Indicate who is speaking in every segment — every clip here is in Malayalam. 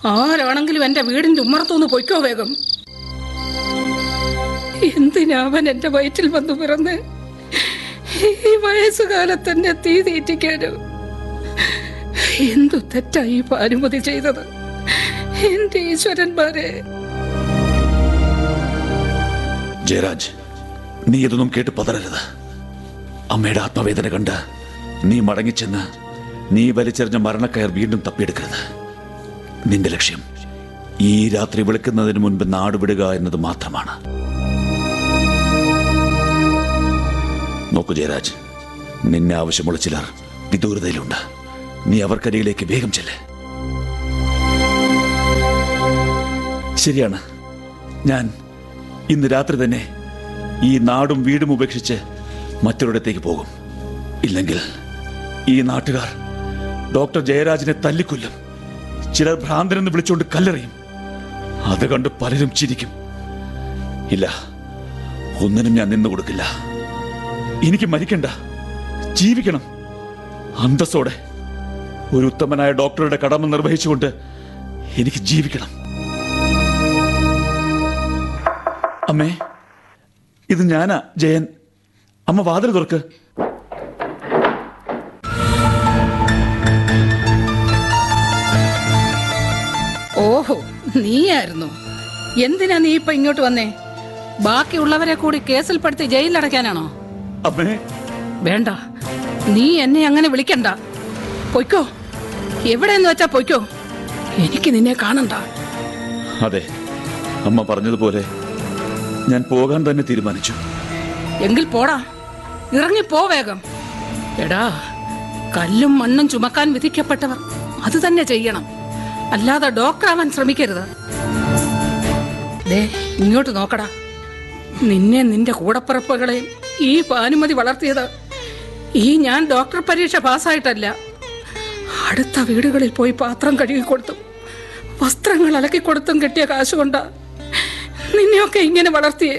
Speaker 1: ആരാണെങ്കിലും എന്റെ വീടിന്റെ ഉമ്മറത്തുനിന്ന് പൊയ്ക്കോ വേഗം എന്തിനാ അവൻ എന്റെ വയറ്റിൽ വന്നു പിറന്ന് ഈ വയസ്സുകാലത്ത് തന്നെ തീ തീറ്റിക്കാനോ എന്തു തെറ്റായി പാനുമതി ചെയ്തത് എന്റെ ഈശ്വരന്മാരെ
Speaker 2: ജയരാജ് നീ ഇതൊന്നും കേട്ട് പതറരുത് അമ്മയുടെ ആത്മവേദന കണ്ട് നീ മടങ്ങിച്ചെന്ന് നീ വലിച്ചെറിഞ്ഞ മരണക്കയർ വീണ്ടും തപ്പിയെടുക്കരുത് നിന്റെ ലക്ഷ്യം ഈ രാത്രി വെളുക്കുന്നതിന് മുൻപ് നാട് വിടുക എന്നത് മാത്രമാണ് നോക്കൂ ജയരാജ് നിന്നെ ആവശ്യമുള്ള ചിലർ വിദൂരതയിലുണ്ട് നീ അവർക്കരികിലേക്ക് വേഗം ചെല്ല് ശരിയാണ് ഞാൻ ഇന്ന് രാത്രി തന്നെ ഈ നാടും വീടും ഉപേക്ഷിച്ച് മറ്റൊരിടത്തേക്ക് പോകും ഇല്ലെങ്കിൽ ഈ നാട്ടുകാർ ഡോക്ടർ ജയരാജിനെ തല്ലിക്കൊല്ലും ചിലർ ഭ്രാന്തനെന്ന് വിളിച്ചുകൊണ്ട് കല്ലെറിയും അത് കണ്ട് പലരും ചിരിക്കും ഇല്ല ഒന്നിനും ഞാൻ നിന്നു കൊടുക്കില്ല എനിക്ക് മരിക്കണ്ട ജീവിക്കണം അന്തസ്സോടെ ഒരു ഉത്തമനായ ഡോക്ടറുടെ കടമ നിർവഹിച്ചുകൊണ്ട് എനിക്ക് ജീവിക്കണം അമ്മേ ഇത് ഞാനാ ജയൻ അമ്മ വാതിൽ തുറക്ക്
Speaker 1: ഓഹോ നീയായിരുന്നു എന്തിനാ നീ ഇപ്പൊ ഇങ്ങോട്ട് വന്നേ ബാക്കിയുള്ളവരെ കൂടി കേസിൽപ്പെടുത്തി ജയിലിലടയ്ക്കാനാണോ
Speaker 2: അമ്മേ
Speaker 1: വേണ്ട നീ എന്നെ അങ്ങനെ വിളിക്കണ്ട പൊയ്ക്കോ എവിടെയെന്ന് വെച്ചാ പൊയ്ക്കോ എനിക്ക് നിന്നെ കാണണ്ട
Speaker 2: അതെ അമ്മ പറഞ്ഞതുപോലെ ഞാൻ പോകാൻ തന്നെ തീരുമാനിച്ചു
Speaker 1: എങ്കിൽ പോടാ ഇറങ്ങി പോ വേഗം എടാ കല്ലും മണ്ണും ചുമക്കാൻ വിധിക്കപ്പെട്ടവർ അത് തന്നെ ചെയ്യണം അല്ലാതെ ഡോക്ടറാവാൻ ശ്രമിക്കരുത് ദേ ഇങ്ങോട്ട് നോക്കടാ നിന്നെ നിന്റെ കൂടപ്പിറപ്പുകളെയും ഈ ഭാനുമതി വളർത്തിയത് ഈ ഞാൻ ഡോക്ടർ പരീക്ഷ പാസ്സായിട്ടല്ല അടുത്ത വീടുകളിൽ പോയി പാത്രം കഴുകിക്കൊടുത്തും വസ്ത്രങ്ങൾ അലക്കിക്കൊടുത്തും കിട്ടിയ കാശുകൊണ്ടാ നിന്നെയൊക്കെ ഇങ്ങനെ വളർത്തിയേ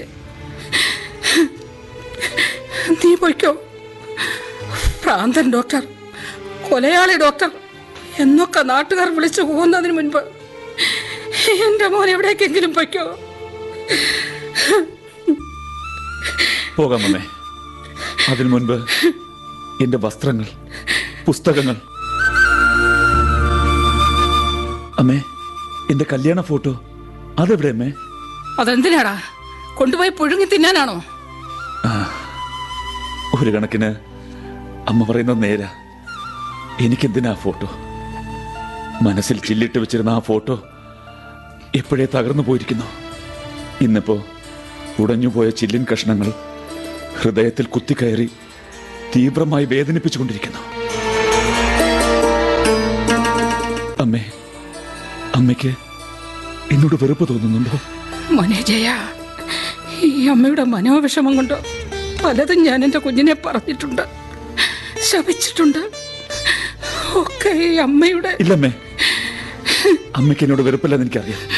Speaker 1: നീ പൊയ്ക്കോ ഭ്രാന്തൻ ഡോക്ടർ കൊലയാളി ഡോക്ടർ എന്നൊക്കെ നാട്ടുകാർ വിളിച്ചു പോകുന്നതിന് മുൻപ് എന്റെ മോൻ എവിടേക്കെങ്കിലും പൊയ്ക്കോ
Speaker 2: പോകാം അമ്മേ അതിനു മുൻപ് എന്റെ വസ്ത്രങ്ങൾ പുസ്തകങ്ങൾ അമ്മേ എന്റെ കല്യാണ ഫോട്ടോ അതെവിടെ അമ്മേ
Speaker 1: അതെന്തിനാടാ കൊണ്ടുപോയി പുഴുങ്ങി തിന്നാനാണോ
Speaker 2: ഒരു കണക്കിന് അമ്മ പറയുന്നത് നേരാ എനിക്കെന്തിനാ ആ ഫോട്ടോ മനസ്സിൽ ചില്ലിട്ട് വെച്ചിരുന്ന ആ ഫോട്ടോ എപ്പോഴേ തകർന്നു പോയിരിക്കുന്നു ഇന്നിപ്പോ ഉടഞ്ഞുപോയ ചില്ലിൻ കഷ്ണങ്ങൾ ഹൃദയത്തിൽ കുത്തിക്കയറി തീവ്രമായി വേദനിപ്പിച്ചുകൊണ്ടിരിക്കുന്നു അമ്മേ അമ്മയ്ക്ക് എന്നോട് വെറുപ്പ് തോന്നുന്നുണ്ടോ
Speaker 1: മോനെ ജയ ഈ അമ്മയുടെ മനോവിഷമം കൊണ്ട് പലതും ഞാൻ എൻ്റെ കുഞ്ഞിനെ പറഞ്ഞിട്ടുണ്ട് ശപിച്ചിട്ടുണ്ട് ഒക്കെ ഈ അമ്മയുടെ
Speaker 2: ഇല്ലമ്മേ അമ്മയ്ക്ക് എന്നോട് വെറുപ്പില്ലെന്ന് എനിക്കറിയാം